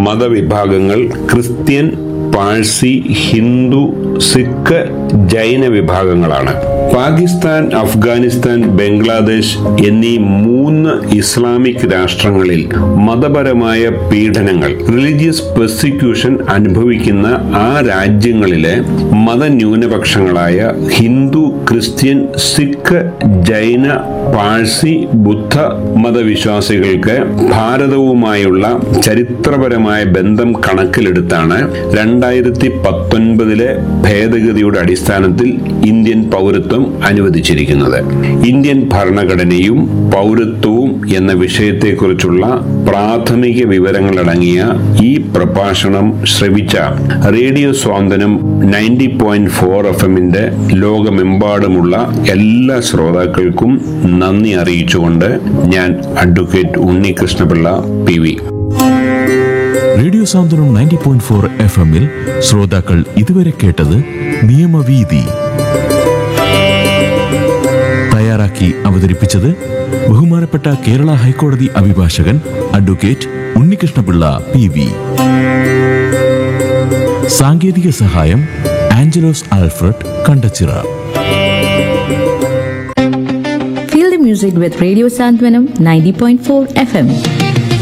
മതവിഭാഗങ്ങൾ Christian Parsi Hindu Sikh Jaina വിഭാഗങ്ങളാണ് പാകിസ്ഥാൻ അഫ്ഗാനിസ്ഥാൻ ബംഗ്ലാദേശ് എന്നീ മൂന്ന് ഇസ്ലാമിക് രാഷ്ട്രങ്ങളിൽ മതപരമായ പീഡനങ്ങൾ റിലീജിയസ് പെർസിക്യൂഷൻ അനുഭവിക്കുന്ന ആ രാജ്യങ്ങളിലെ മതന്യൂനപക്ഷങ്ങളായ ഹിന്ദു ക്രിസ്ത്യൻ സിഖ് ജൈന പാഴ്സി ബുദ്ധ മതവിശ്വാസികൾക്ക് ഭാരതവുമായുള്ള ചരിത്രപരമായ ബന്ധം കണക്കിലെടുത്താണ് രണ്ടായിരത്തി പത്തൊൻപതിലെ ഭേദഗതിയുടെ അടിസ്ഥാനത്തിൽ ഇന്ത്യൻ പൗരത്വം അനുവദിച്ചിരിക്കുന്നത് ഇന്ത്യൻ ഭരണഘടനയും പൗരത്വവും എന്ന വിഷയത്തെക്കുറിച്ചുള്ള പ്രാഥമിക വിവരങ്ങളടങ്ങിയ ഈ പ്രഭാഷണം ശ്രവിച്ച radio Santhwanam ninety point four F എമ്മിന്റെ ലോകമെമ്പാടുമുള്ള എല്ലാ ശ്രോതാക്കൾക്കും നന്ദി അറിയിച്ചുകൊണ്ട് ഞാൻ advocate Unnikrishna Pillai P V radio Santhwanam ninety point four F എമ്മിൽ ശ്രോതാക്കൾ ഇതുവരെ കേട്ടത് നിയമവീതി തയ്യാറാക്കി അവതരിപ്പിച്ചത് ബഹുമാനപ്പെട്ട കേരള ഹൈക്കോടതി അഭിഭാഷകൻ അഡ്വക്കേറ്റ് ഉണ്ണികൃഷ്ണപിള്ള പി വി സാങ്കേതിക സഹായം Angelos Alfred Kandachira Feel the music with Radio Santwanam 90.4 FM.